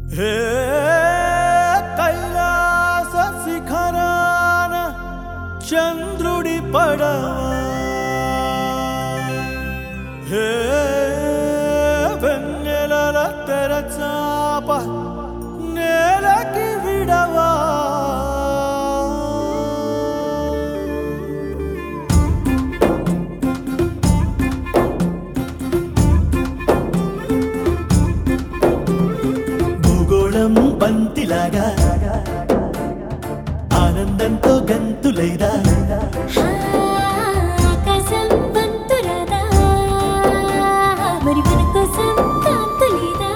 హే కైలాస శిఖరాన చంద్రుడి పడవ హే వెన్నెలల తెరచాప నేలకి విడవా భూగోళం బంతిలాగా ఆనందంతో గంతులైదా ఆకాశం వంతురాదా మరి మన కోసం కాంతులేదా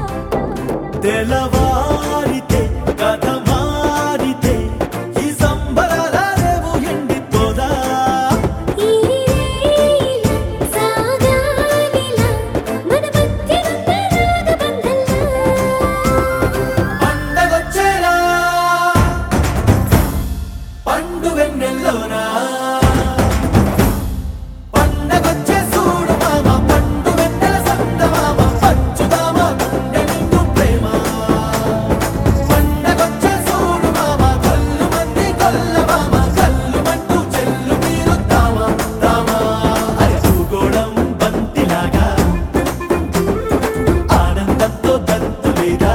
తెల్లవారితే కథ మారితే ఈ సంబరాల రేవు ఎండిపోదా ఈ రేయిలా సాగాలిలా మన మధ్యనున్న రాగబంధంలా పండగొచ్చేలా పండు వెన్నెల్లోనా పండగొచ్చే చూడు మామ పండు వెన్నెల సందమామ పంచుదామ గుండె నిండు ప్రేమ పండగొచ్చే చూడు మామ కల్లు మంది కొల్ల మామ కల్లు మంటూ చెల్లు తీరుద్దామా దామా అరే భూగోళం బంతిలాగా ఆనందంతో గంతులేదా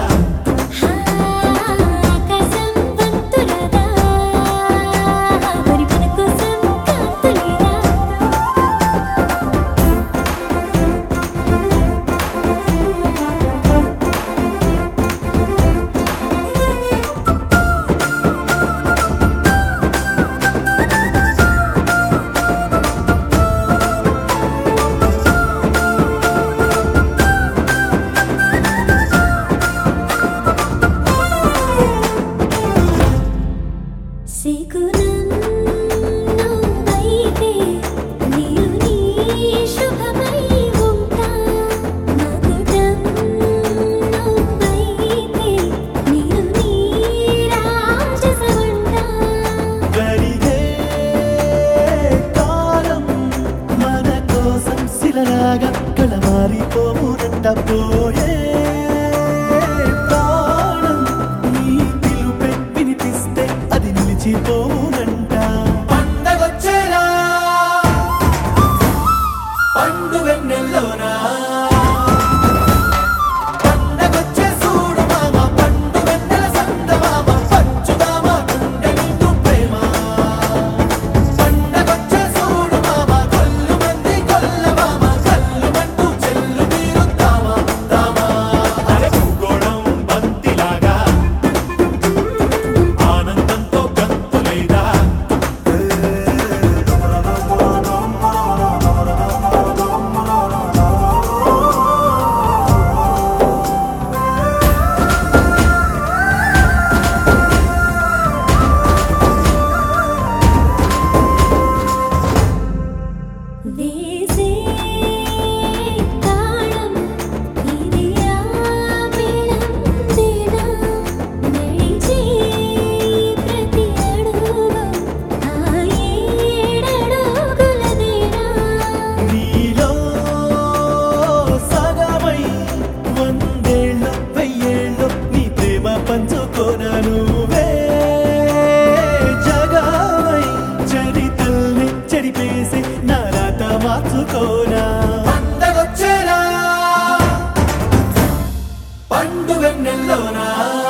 ఆకాశం వంతురాదా మరి మన కోసం కాంతులేదా శకునం నువ్వైతే నేను నీ శుభమై ఉంటా మకుటం నువ్వైతే నేను నీ రాజసమంటా గడిగే కాలం మన కోసం శిలలాగా కళమారిపోవునంట పోయే ప్రాణం నీ పిలుపే వినిపిస్తే అది నిలిచిపోవునంట పండగొచ్చేలా పండు వెన్నెల్లోనా పండగొచ్చే చూడు మామ పండు వెన్నెల సందమామ పంచుదామ గుండె నిండు ప్రేమ పండగొచ్చే చూడు మామ కల్లు మంది కొల్ల మామ కల్లు మంటూ చెల్లు తీరుద్దామా దామా అరే భూగోళం బంతిలాగా ఆనందంతో గంతులేదా వేసే తాళం ఇది ఆమేళం దేనా నడిచే ప్రతి అడుగు ఆ ఏడడుగులదేనా నీలో సగమై వందేళ్ళు వెయ్యేళ్ళు నీ ప్రేమ పంచుకోనా నువ్వే జగమై చరితల్ని చెడిపేసి నా రాత మార్చుకోనా పండగొచ్చేలా పండు వెన్నెల్లోనా